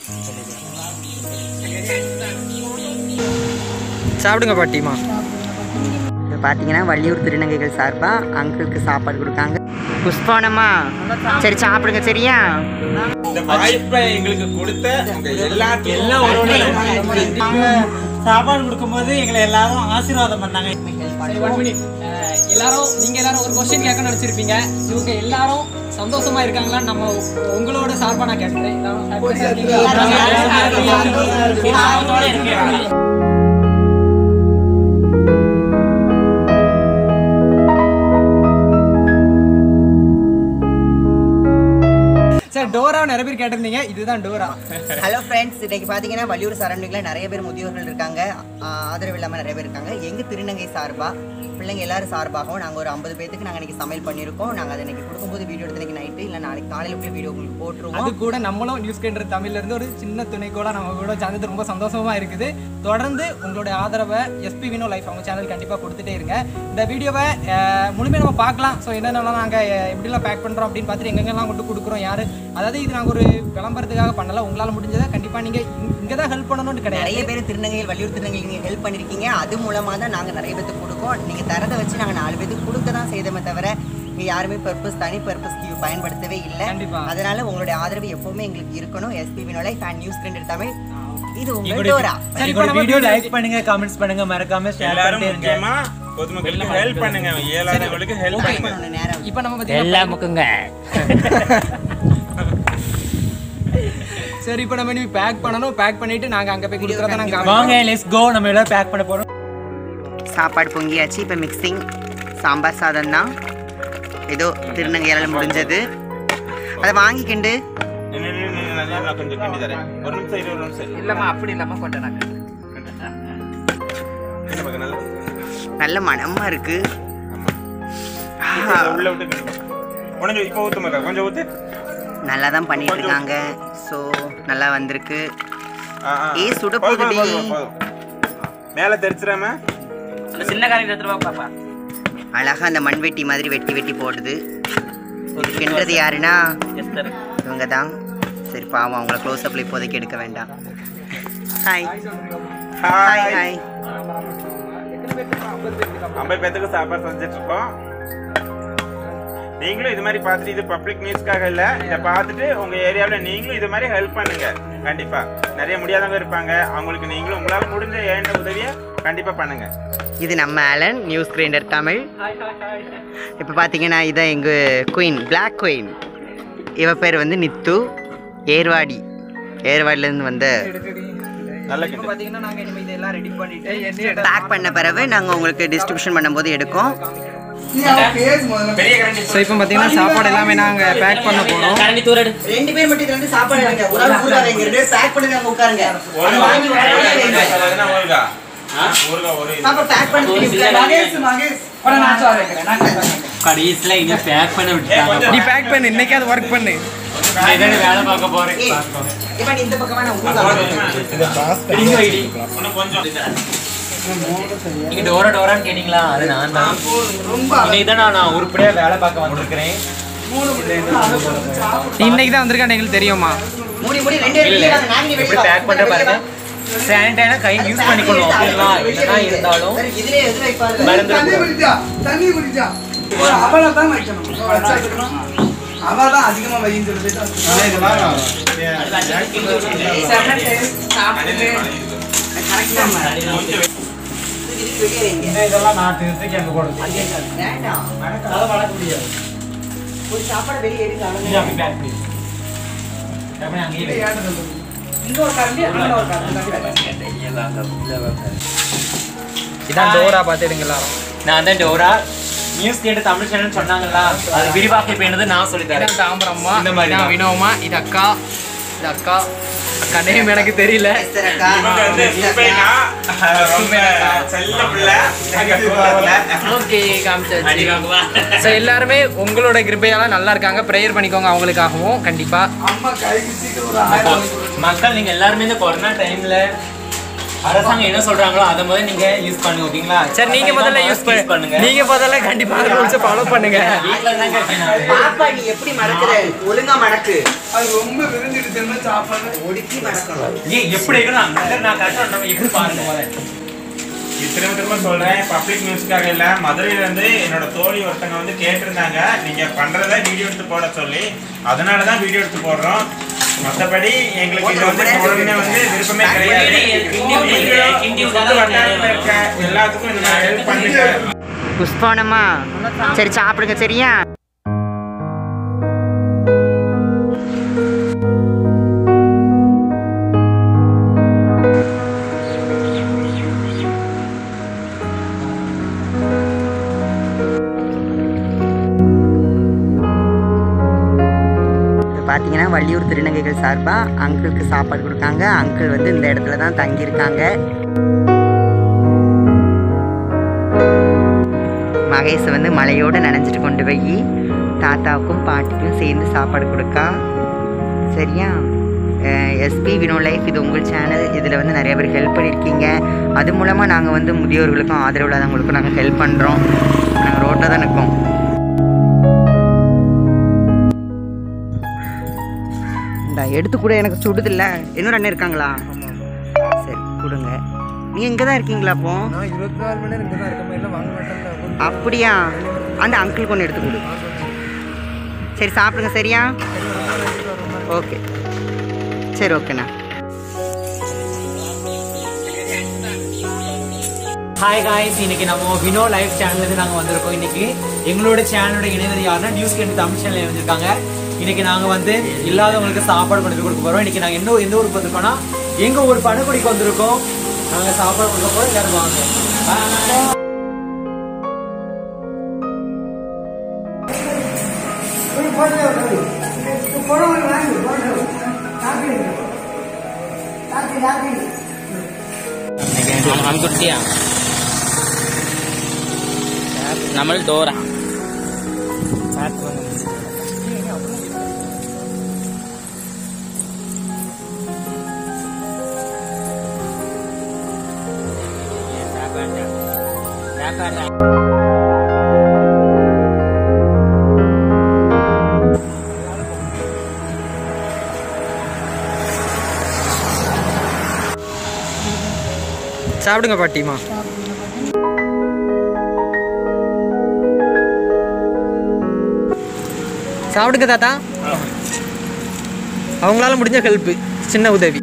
சாப்பிடுங்க பாட்டிமா இப்போ பார்த்தீங்கன்னா வள்ளியூர் திருநங்கைகள் சார்பாக அங்கிளுக்கு சாப்பாடு கொடுக்காங்க புஷ்பவனம்மா சரி சாப்பிடுங்க சரியா இந்த வாய்ப்பை எங்களுக்கு கொடுத்த உங்க எல்லாத்தையும் நாங்க சாப்பாடு கொடுக்கும்போது எங்களை எல்லாரும் ஆசீர்வாதம் பண்ணாங்க சரி, one minute. அஹ், எல்லாரும் நீங்க எல்லாரும் ஒரு கொஸ்டின் கேட்க நினைச்சிருப்பீங்க இவங்க எல்லாரும் சந்தோஷமா இருக்காங்களா நம்ம உங்களோட சார்பா நான் கேட்கிறேன் எல்லாரும் happy-ஆ இருக்கீங்களா? சரி டோரா நிறைய பேர் கேட்டிருந்தீங்க இதுதான் டோரா ஹலோ ஃப்ரெண்ட்ஸ் இன்னைக்கு பார்த்தீங்கன்னா வள்ளியூர் சரௌண்டிங்கில் நிறைய பேர் முதியோர்கள் இருக்காங்க ஆஹ் ஆதரவு இல்லாமல் நிறைய பேர் இருக்காங்க எங்கள் திருநங்கை சார்பாக பிள்ளைங்க எல்லாரும் சார்பாகவும் நாங்கள் ஒரு ஐம்பது பேத்துக்கு நாங்கள் இன்னைக்கு சமையல் பண்ணியிருக்கோம் நாங்கள் அதை இன்னைக்கு கொடுக்கும்போது வீடியோ எடுத்து இன்னைக்கு நைட்டு இல்லை நாளைக்கு காலையில் போய் வீடியோ உங்களுக்கு அது போட்டுருவோம் கூட நம்மளும் நியூஸ் கேண்டர் தமிழ்ல இருந்து ஒரு சின்ன துணைக்கோட நம்ம கூட சேர்ந்தது ரொம்ப சந்தோஷமா இருக்குது தொடர்ந்து உங்களுடைய ஆதரவை எஸ்பி வினோ லைஃப் அவங்க சேனல் கண்டிப்பாக கொடுத்துட்டே இருங்க இந்த வீடியோவை அஹ், முழுமையா நம்ம பார்க்கலாம் ஸோ என்னென்னலாம் நாங்கள் எப்படிலாம் பேக் பண்ணுறோம் அப்படின்னு பார்த்துட்டு எங்கெங்கெல்லாம் கொண்டு கொடுக்குறோம் யார் அதாவது இது நாங்கள் ஒரு விளம்பரத்துக்காக பண்ணல உங்களால் முடிஞ்சதை கண்டிப்பாக நீங்கள் இங்கே தான் ஹெல்ப் பண்ணணும்னு நிறைய கிடையாது பேர் திருநங்கைகள் வள்ளியூர் திருநங்கைகள் நீங்கள் ஹெல்ப் பண்ணியிருக்கீங்க அது மூலமாக தான் நாங்கள் நிறைய பேத்துக்கு கொடுக்கோம் நீங்கள் தரதை வச்சு நாங்கள் நாலு பேத்துக்கு கொடுக்க தான் செய்தோமே தவிர இங்கே யாருமே பர்பஸ் தனி பர்பஸ்க்கு பயன்படுத்தவே இல்லை கண்டிப்பா. அதனால உங்களுடைய ஆதரவு எப்பவுமே எங்களுக்கு இருக்கணும் எஸ்பி வினோலை ஃபேன் நியூஸ் ரெண்டு தமிழ் இது உங்கள் டோரா சரி, இப்ப எங்களோட நம்ம வீடியோ video- லைக் பண்ணுங்க கமெண்ட்ஸ் பண்ணுங்க மறக்காம ஷேர் எல்லாரும் பண்ணிட்டே இருங்க முக்கியமா பொதுமக்களுக்கு ஹெல்ப் பண்ணுங்க இயலாதவங்களுக்கு ஹெல்ப் பண்ணுங்க பண்ணணும் நேரம் இப்போ நம்ம பார்த்தீங்கன்னா முக்குங்க சரி இப்போ நம்ம இனி பேக் பண்ணணும் பேக் பண்ணிட்டு நாங்கள் அங்கே போய் கொடுக்குறத நாங்கள் வாங்க லெட்ஸ் கோ நம்ம எல்லாரும் பேக் பண்ண போறோம் சாப்பாடு பொங்கியாச்சு இப்போ மிக்சிங் சாம்பார் சாதம் தான் ஏதோ திருநங்கையால் முடிஞ்சது அதை வாங்கிக்கிண்டு நின்னு, நின்னு, நின்னு, நல்லா நான் கொஞ்சம் கிண்டி தரேன் ஒரு நிமிஷம் இரு ஒரு நிமிஷம் இரு. இல்லைம்மா அப்படி இல்லாமல் கொண்டு நாங்கள் என்ன பக்கம் நல்லா நல்ல மனமா இருக்கு ஆமா இதை உள்ள விட்டு கிண்டு. உடனே இப்போ ஊத்து மக்கா கொஞ்சம் ஊத்து நல்லா தான் பண்ணிட்டு இருக்காங்க ஸோ நல்லா வந்திருக்கு ஆ, ஆ. ஏய், சுட போதும், போகுதுடி. போதும், போதும். மேல தெரிச்சிடாம அழகா அந்த மண்வெட்டி மாதிரி வெட்டி வெட்டி போடுது இது கிண்டுறது யாருன்னா இவங்க தான் சரி பாவம் அவங்கள க்ளோஸ் அப்ல இப்போதைக்கு எடுக்க வேண்டாம் ஹாய் ஹாய் ஹாய் ஹாய் ஐம்பது பேத்துக்கு சாப்பாடு செஞ்சுட்டு இருக்கோம் நீங்களும் இது மாதிரி பார்த்துட்டு இது பப்ளிக் நியூஸ்க்காக இல்ல இதை பார்த்துட்டு உங்க ஏரியாவில் நீங்களும் இது மாதிரி ஹெல்ப் பண்ணுங்க கண்டிப்பா நிறைய முடியாதவங்க இருப்பாங்க அவங்களுக்கு நீங்களும் உங்களால முடிஞ்ச ஏண்ட உதவியை கண்டிப்பா பண்ணுங்க இது நம்ம ஆலன் நியூஸ் கிரைண்டர் தமிழ் இப்போ பார்த்தீங்கன்னா இதான் எங்கள் குயின் பிளாக் குயின் இவ பேர் வந்து நித்து ஏர்வாடி ஏர்வாடிலேருந்து வந்த நல்ல இப்போ கிண்டு பார்த்தீங்கன்னா நாங்கள் இனிமேல் இதெல்லாம் ரெடி பண்ணிட்டு பேக் பண்ண பிறகு நாங்கள் உங்களுக்கு டிஸ்ட்ரிபியூஷன் பண்ணும்போது எடுக்கோம் ஸோ இப்போ பார்த்தீங்கன்னா சாப்பாடு எல்லாமே நாங்கள் பேக் பண்ண போகிறோம் ரெண்டு பேர் மட்டும் ரெண்டு சாப்பாடு வைங்க ஒரு ஆள் ஊறுகாய் வைங்க ரெண்டு பேர் பேக் பண்ணுங்க அங்க உட்காருங்க அதை வாங்கி அதெல்லாம் ஊறுகா ஊறுகா ஒரு இது. பாப்பா பேக் பண்ணி கடைசியில இங்க பேக் பண்ண ஏய், விட்டுட்டாங்க கொஞ்சம் நீ பேக் பண்ணு இன்னைக்கு அது ஒர்க் பண்ணு நான் இதானே வேலை பார்க்க போறேன் ஏய், இவன் இந்த பக்கமா நான் ஊறுகாய் இங்க வைடி இன்னும் கொஞ்சம் நீங்க டோரா டோரான்னு கேட்டீங்களா அது நான் தான் இன்னைக்கு தான் நான் நான் உருப்படியா வேலை பார்க்க வந்திருக்கிறேன் நீ இன்னைக்கு தான் வந்திருக்கான்னு எங்களுக்கு தெரியுமா மூடி மூடி ரெண்டு பேரும் இல்ல வெளியே வாங்க, நாங்க வெளியே எப்படி வா. பேக் பண்ற பாருங்க சானிடைனா கை யூஸ் பண்ணிக்கணும் அப்படின்னா என்னதான் இருந்தாலும் சரி, இதுலயே எதுல வைப்பாரு மறந்து தண்ணி குடிச்சா ஒரு அவளை தான் வைக்கணும் வச்சாக்கணும் அவள் தான் அதிகமாக வைன்னு சொல்லிட்டு இதுக்கு வெளியே வைங்க இதெல்லாம் நான் திருத்திக்கு அங்க போடுறது வேண்டாம் அதை வளர்க்க முடியாது ஒரு சாப்பாடு வெளியே எடுங்க இது அவ்வளவுதான். அப்படி பேக் பண்ணி அப்படி அங்கேயே வை. இங்க ஒரு கரண்டி அங்க ஒரு கரண்டி இதான் டோரா பார்த்துடுங்க எல்லாரும் நான் தான் டோரா நியூஸ் கேட்டு தமிழ் சேனல் சொன்னாங்களா அது விரிவாக்கி பேணுது நான் சொல்லி தரேன் இதான் தாம்பரம்மா இந்த மாதிரி இதான் தான். வினோமா இது அக்கா இது அக்கா அக்கா நேம் எனக்கு தெரியல எஸ்தர் அக்கா, இவங்க வந்து எஸ்தர் அக்கா. சுபைனா, ரொம்ப செல்ல பிள்ளை எங்க குடும்பத்துல. ஓகே காமிச்சாச்சு ஸோ எல்லாருமே உங்களோட கிருபையால நல்லா இருக்காங்க ப்ரேயர் பண்ணிக்கோங்க அவங்களுக்காகவும் கண்டிப்பா அம்மா கை சீக்கிரம் ஒரு ஆயிரம் மக்கள் நீங்க எல்லாருமே இந்த கொரோனா டைம்ல அரசாங்கம் என்ன சொல்றாங்களோ அதை முதல்ல நீங்க யூஸ் பண்ணுங்க ஓகேங்களா சரி நீங்க முதல்ல யூஸ் பண்ணுங்க நீங்க முதல்ல கண்டிப்பா ரூல்ஸ் ஃபாலோ பண்ணுங்க வீட்ல தாங்க இருக்கேன் நான். பாப்பா நீ எப்படி மணக்குற ஒழுங்கா மணக்கு அது ரொம்ப விருந்துடுச்சுன்னா சாப்பாடு ஒடுக்கி மணக்கணும் ஏய், எப்படி இருக்கணும் நான் நான் கரெக்டா நம்ம எப்படி பாருங்க முதல்ல இது திரும்ப திரும்ப சொல்றேன் பப்ளிக் நியூஸ்க்காக இல்ல மதுரையில இருந்து என்னோட தோழி ஒருத்தங்க வந்து கேட்டிருந்தாங்க நீங்க பண்றத வீடியோ எடுத்து போட சொல்லி அதனால தான் வீடியோ எடுத்து போடுறோம் மத்தபடி எங்களுக்கு இது வந்து உடனே வந்து விருப்பமே கிடையாது நீங்களும் உங்க சொந்த வட்டாரத்துல இருக்க எல்லாத்துக்கும் இந்த மாதிரி ஹெல்ப் பண்ணுங்க புஷ்பானம்மா சரி சாப்பிடுங்க சரியா பார்த்தீங்கன்னா வள்ளியூர் திருநங்கைகள் சார்பாக அங்கிளுக்கு சாப்பாடு கொடுக்காங்க அங்கிள் வந்து இந்த இடத்துல தான் தங்கியிருக்காங்க மகேஷ் வந்து மலையோடு நனைஞ்சிட்டு கொண்டு போய் தாத்தாவுக்கும் பாட்டிக்கும் சேர்ந்து சாப்பாடு கொடுக்கா சரியா எஸ்பி வினோ லைஃப் இது உங்கள் சேனல் இதில் வந்து நிறைய பேர் ஹெல்ப் பண்ணியிருக்கீங்க அது மூலமாக நாங்கள் வந்து முதியோர்களுக்கும் ஆதரவு இல்லாதவங்களுக்கும் நாங்கள் ஹெல்ப் பண்ணுறோம் நாங்கள் ரோட்டில் தான் இருக்கோம் இந்த எடுத்து கூட எனக்கு சுடுதில்ல இன்னொரு அண்ணன் இருக்காங்களா சரி கொடுங்க நீ இங்கே தான் இருக்கீங்களா அப்போ நான் இருபத்தி நாலு மணி நேரம் இங்கே தான் இருக்க மாதிரி வாங்க மாட்டேன் அப்படியா அந்த அங்கிளுக்கு ஒன்று எடுத்து கொடு சரி சாப்பிடுங்க சரியா ஓகே சரி ஓகேண்ணா ஹாய் காய்ஸ் இன்னைக்கு நம்ம வினோ லைவ் சேனல்ல இருந்து நாங்க வந்திருக்கோம் இன்னைக்கு எங்களோட சேனலோட இணைவது யாருன்னா நியூஸ் கேட்டு தமிழ் சேனல் இணைஞ்சிருக்காங்க இன்னைக்கு நாங்க வந்து இல்லாதவங்களுக்கு சாப்பாடு கொண்டு போய் கொடுக்க போறோம் இன்னைக்கு நாங்க என்ன எந்த ஊருக்கு வந்திருக்கோம்னா எங்க ஊர் பணக்குடிக்கு வந்திருக்கோம் நாங்க சாப்பாடு கொடுக்க போறோம் எல்லாரும் வாங்க Bye. അമ്കുട്ടിയാ നമ്മൾ ഡോറ சாப்பிடுங்க பாட்டிமா சாப்பிடுங்க தாத்தா அவங்களால முடிஞ்ச ஹெல்ப் சின்ன உதவி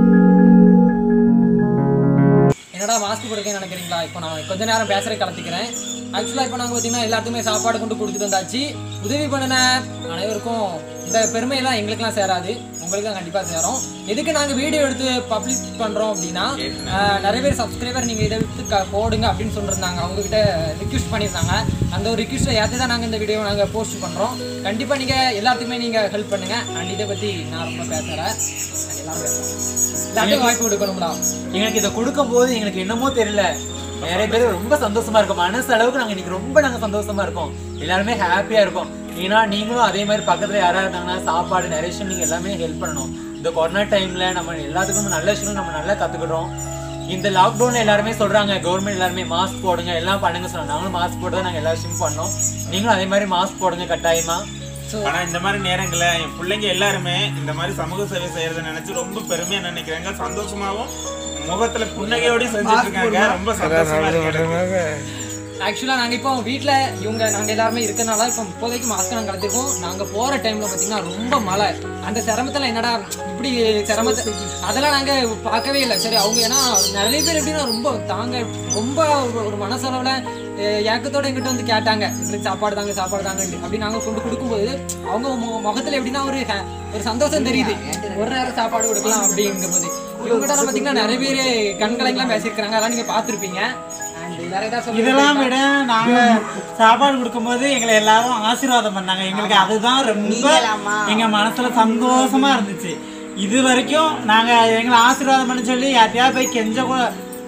என்னடா மாஸ்க் கொடுக்க நினைக்கிறீங்களா இப்போ நான் கொஞ்ச நேரம் பேசுறதை கலத்திக்கிறேன் ஆக்சுவலாக இப்போ நாங்கள் பார்த்தீங்கன்னா எல்லாத்துக்குமே சாப்பாடு கொண்டு கொடுத்துட்டு வந்தாச்சு உதவி பண்ணின அனைவருக்கும் இந்த பெருமையெல்லாம் எங்களுக்கெல்லாம் சேராது உங்களுக்கு தான் கண்டிப்பாக சேரும் எதுக்கு நாங்கள் வீடியோ எடுத்து பப்ளிஷ் பண்ணுறோம் அப்படின்னா ஆஹ், நிறைய பேர் சப்ஸ்கிரைபர் நீங்கள் இதை எடுத்து க- போடுங்க அப்படின்னு சொல்லியிருந்தாங்க அவங்ககிட்ட ரிக்வெஸ்ட் பண்ணியிருந்தாங்க அந்த ஒரு ரிக்வெஸ்ட்டை ஏற்று தான் நாங்கள் இந்த வீடியோவை நாங்கள் போஸ்ட் பண்ணுறோம் கண்டிப்பாக நீங்கள் எல்லாத்துக்குமே நீங்கள் ஹெல்ப் பண்ணுங்கள் அண்ட் இதை பற்றி நான் ரொம்ப பேசுகிறேன் எல்லாரும் பேசுகிறேன் எல்லாத்துக்கும் வாய்ப்பு கொடுக்கணும்டா எங்களுக்கு இதை கொடுக்கும் போது எங்களுக்கு என்னமோ தெரியல நிறைய பேர் ரொம்ப சந்தோஷமா இருக்கும் மனசு அளவுக்கு நாங்க இன்னைக்கு ரொம்ப நாங்க சந்தோஷமா இருக்கோம் எல்லாருமே ஹாப்பியா இருக்கோம் ஏன்னா நீங்களும் அதே மாதிரி பக்கத்துல யாரா இருந்தாங்கன்னா சாப்பாடு நிறைய விஷயம் நீங்க எல்லாமே ஹெல்ப் பண்ணணும் இந்த கொரோனா டைம்ல நம்ம எல்லாத்துக்கும் நல்ல விஷயம் நம்ம நல்லா கத்துக்கிட்டோம் இந்த லாக்டவுன்ல எல்லாருமே சொல்றாங்க கவர்மெண்ட் எல்லாருமே மாஸ்க் போடுங்க எல்லாம் பண்ணுங்க சொன்னாங்க நாங்களும் மாஸ்க் போட்டு தான் நாங்க எல்லா விஷயமும் பண்ணோம் நீங்களும் அதே மாதிரி மாஸ்க் போடுங்க கட்டாயமா ஆனா இந்த மாதிரி நேரங்கள்ல என் பிள்ளைங்க எல்லாருமே இந்த மாதிரி சமூக சேவை செய்யறத நினைச்சு ரொம்ப பெருமையா நினைக்கிறாங்க சந்தோஷமாவும் முகத்துல புன்னகையோடய செஞ்சுட்டு இருக்காங்க ரொம்ப சந்தோஷமா இருக்கு ஆக்சுவலாக நாங்கள் இப்போ வீட்டில் இவங்க நாங்கள் எல்லாருமே இருக்கறனால இப்போ இப்போதைக்கு மாஸ்க் நாங்கள் கலந்துருக்கோம் நாங்கள் போகிற டைமில் பார்த்தீங்கன்னா ரொம்ப மழை அந்த சிரமத்தில் என்னடா இப்படி சிரமத்தை அதெல்லாம் நாங்கள் பார்க்கவே இல்லை சரி அவங்க ஏன்னா நிறைய பேர் எப்படின்னா ரொம்ப தாங்க ரொம்ப ஒரு- ஒரு மனசளவில் ஏக்கத்தோட எங்கிட்ட வந்து கேட்டாங்க எங்களுக்கு சாப்பாடு தாங்க சாப்பாடு தாங்க அப்படி நாங்கள் கொண்டு கொடுக்கும்போது அவங்க மு- முகத்துல எப்படின்னா ஒரு ஹே- ஒரு சந்தோஷம் தெரியுது ஒரு நேரம் சாப்பாடு கொடுக்கலாம் அப்படிங்கும்போது இவங்ககிட்ட பார்த்தீங்கன்னா நிறைய பேர் கண்கலைங்கெல்லாம் பேசியிருக்கிறாங்க அதெல்லாம் நீங்கள் பார்த்துருப்பீங்க அண்ட் வேற ஏதாவது சொல்லுங்க. இதெல்லாம் விட நாங்க சாப்பாடு கொடுக்கும்போது எங்களை எல்லாரும் ஆசீர்வாதம் பண்ணாங்க எங்களுக்கு அதுதான் ரொம்ப எங்க மனசுல சந்தோஷமா இருந்துச்சு இது வரைக்கும் நாங்க எங்களை ஆசீர்வாதம் பண்ண சொல்லி யார்ட்டையாவது போய் கெஞ்ச கூட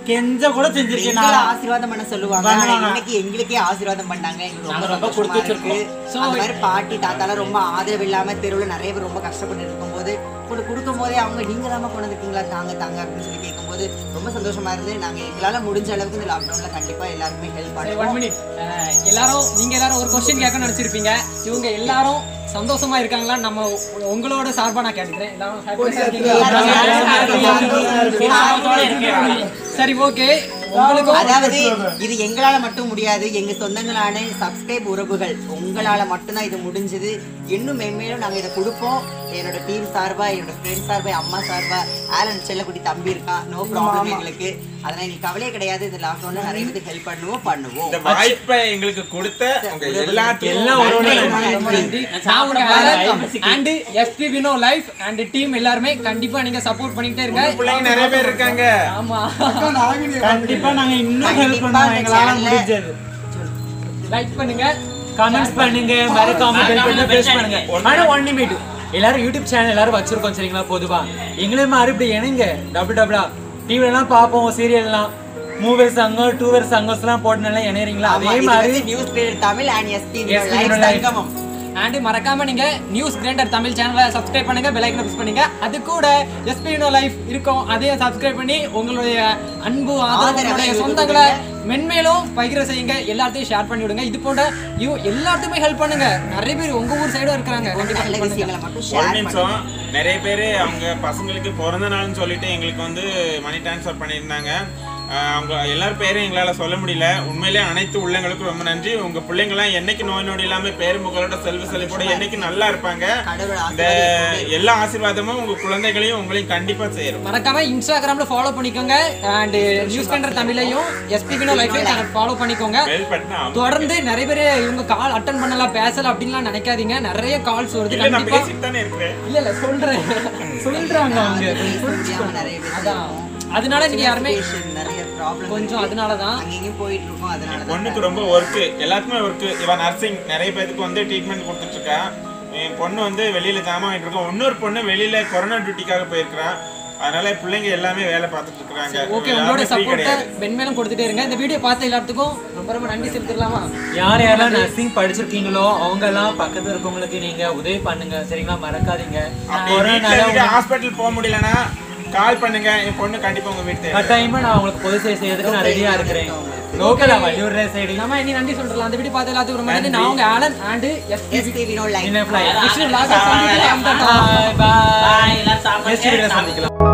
கெஞ்ச கூட செஞ்சிருக்கேன் எங்களை நான் ஆசீர்வாதம் பண்ண சொல்லுவாங்க ஆனா இன்னைக்கு எங்களுக்கே ஆசீர்வாதம் பண்ணாங்க எங்களுக்கு ரொம்ப நாங்க ரொம்ப சந்தோஷமா கொடுத்து இருக்கு அந்த மாதிரி பாட்டி தாத்தாலாம் ரொம்ப ஆதரவு இல்லாம தெருவுல நிறைய பேர் ரொம்ப கஷ்டப்பட்டு இருக்கும்போது கொண்டு கொடுக்கும் போதே அவங்க நீங்க தான் கொண்டு வந்துருக்கீங்களா தாங்க தாங்க அப்படின்னு சொல்லி கேட்கும்போது ரொம்ப சந்தோஷமா இருந்து நாங்க எங்களால முடிஞ்ச அளவுக்கு இந்த லாக்டவுன்ல கண்டிப்பா எல்லாருமே ஹெல்ப் ஒன் பண்ணுவோம் மினிட் எல்லாரும் நீங்க எல்லாரும் ஒரு கொஸ்டின் கேட்க நினைச்சிருப்பீங்க இவங்க எல்லாரும் சந்தோஷமா இருக்காங்களா நம்ம உ- உங்களோட சார்பா நான் கேட்டுக்கிறேன் எல்லாரும் happy-ஆ இருக்கீங்களா? சரி ஓகே உங்களுக்கும் அதாவது இது எங்களால மட்டும் முடியாது எங்க சொந்தங்களான சப்ஸ்கிரைப் உறவுகள் உங்களால மட்டும்தான் இது முடிஞ்சது இன்னும் மென்மேலும் நாங்க இதை கொடுப்போம் என்னோட டீம் சார்பா என்னோட ஃப்ரெண்ட் சார்பா அம்மா சார்பா ஆலன் செல்லக்குட்டி தம்பி இருக்கான் நோ ப்ராப்ளம் எங்களுக்கு அதெல்லாம் எங்களுக்கு கவலையே கிடையாது இந்த லாக்டவுன்ல நிறைய பேருக்கு ஹெல்ப் பண்ணுவோம் பண்ணுவோம் இந்த வாய்ப்பை எங்களுக்கு கொடுத்த உங்க எல்லாத்துக்கும் எல்லாம் ஒரு ஒரு ரொம்ப நன்றி. நான் உங்க Alan and SP Vino life and team எல்லாருமே கண்டிப்பா நீங்க சப்போர்ட் பண்ணிக்கிட்டே இருங்க பிள்ளைங்க நிறைய பேர் இருக்காங்க ஆமா கண்டிப்பா நாங்க இன்னும் ஹெல்ப் கண்டிப்பா பண்ணுவோம் இந்த எங்களால channel-ல முடிஞ்சது லைக் பண்ணுங்க கமெண்ட்ஸ் பண்ணுங்க மறக்காம பெல் பட்டனை பிரஸ் பண்ணுங்க ஆனா ஒன் நிமிட் எல்லாரும் யூடியூப் சேனல் எல்லாரும் வச்சிருக்கோம் சரிங்களா பொதுவா எங்களே மாதிரி இப்படி இணைங்க டபுள் டபுளா டிவில எல்லாம் பார்ப்போம் சீரியல் எல்லாம் மூவிஸ் சங்கம் டூ வேர் சங்கம்ஸ் எல்லாம் போட்டு நல்லா இணையறீங்களா அதே மாதிரி news Tamil and SP SP life Life. சங்கமம் அண்ட் மறக்காம நீங்க நியூஸ் கிரேண்டர் தமிழ் சேனலை சப்ஸ்கிரைப் பண்ணுங்க பெல் ஐக்கனை பிரஸ் பண்ணுங்க அது கூட எஸ்பி வினோ லைஃப் இருக்கும் அதையும் சப்ஸ்கிரைப் பண்ணி உங்களுடைய அன்பு ஆதரவு ஆதரவை உங்களுடைய எங்களுக்கு சொந்தங்களை மென்மேலும் பகிர செய்யுங்க எல்லாத்தையும் ஷேர் பண்ணி விடுங்க இது போன்ற யூ எல்லாத்துக்குமே ஹெல்ப் பண்ணுங்க நிறைய பேர் உங்க ஊர் சைடும் இருக்கிறாங்க கண்டிப்பா நல்ல help பண்ணுங்க விஷயங்களை மட்டும் ஒரு ஷேர் நிமிஷம் நிறைய பேர் அவங்க பசங்களுக்கு பிறந்த நாள்னு சொல்லிட்டு எங்களுக்கு வந்து மணி ட்ரான்ஸ்ஃபர் பண்ணியிருந்தாங்க ஆஹ் அவங்க எல்லார் பேரும் எங்களால் சொல்ல முடியல உண்மையிலே அனைத்து உள்ளங்களுக்கும் ரொம்ப நன்றி உங்க பிள்ளைங்களாம் என்னைக்கு நோய் நொடி இல்லாம பேருமுகளோட செல்வ செழிப்போட என்னைக்கு நல்லா இருப்பாங்க கடவுள் இந்த எல்லா ஆசீர்வாதமும் உங்க குழந்தைகளையும் உங்களையும் கண்டிப்பா சேரும் மறக்காம இன்ஸ்டாகிராம்ல ஃபாலோ பண்ணிக்கோங்க அண்ட் நியூஸ் கண்டர் தமிழையும் எஸ்பி வினோ லைஃபையும் ஃபாலோ பண்ணிக்கோங்க பெல் பட்டினா தொடர்ந்து நிறைய பேர் இவங்க கால் அட்டன் பண்ணலாம் பேசல அப்படின்லாம் நினைக்காதீங்க நிறைய கால்ஸ் வருது இல்ல நான் கண்டிப்பா பேசிட்டு தானே இருக்கிறேன் இல்ல இல்ல சொல்றேன் சொல்றாங்க அவங்க முடியாம நிறைய பேர் அதான் அதனால நீங்க யாருமே Patient நிறைய ப்ராப்ளம் கொஞ்சம் அதனாலதான் அங்கேயும் போயிட்டு இருக்கோம் அதனால தான் பொண்ணுக்கு ரொம்ப ஒர்க்கு எல்லாத்துக்குமே ஒர்க்கு இவன் நர்சிங் நிறைய பேருக்கு வந்து ட்ரீட்மெண்ட் கொடுத்துட்டு இருக்கா என் பொண்ணு வந்து வெளியில தாம வாங்கிட்டு இருக்கோம் இன்னொரு பொண்ணு வெளியில கொரோனா டியூட்டிக்காக போயிருக்கிறா அதனால பிள்ளைங்க எல்லாமே வேலை பார்த்துட்டு இருக்காங்க ஓகே உங்களோட சப்போர்ட்டை மென்மேலும் கொடுத்துட்டே இருங்க இந்த வீடியோ பார்த்த எல்லாத்துக்கும் ரொம்ப ரொம்ப நன்றி செலுத்திடலாமா யார் யாரெல்லாம் நர்சிங் படிச்சிருக்கீங்களோ அவங்க எல்லாம் பக்கத்துல இருக்கவங்களுக்கு நீங்க உதவி பண்ணுங்க சரிங்களா மறக்காதீங்க கொரோனால ஹாஸ்பிட்டல் போக முடியலன்னா கால் பண்ணுங்க என் பொண்ணு கண்டிப்பா உங்க வீட்டு கட்டாயமா நான் உங்களுக்கு பொது சேவை செய்யறதுக்கு நான் ரெடியா இருக்கிறேன் லோக்கலா வள்ளியூர் சைடு நம்ம இனி நன்றி சொல்றலாம் அந்த வீடியோ பார்த்த எல்லாத்துக்கும் ரொம்ப நன்றி நான் உங்க Alan and SP SP Vino life என்ன ஃபிளை விஷ்ணு லாகா பாய் பாய் Bye. நெக்ஸ்ட் வீடியோல சந்திக்கலாம்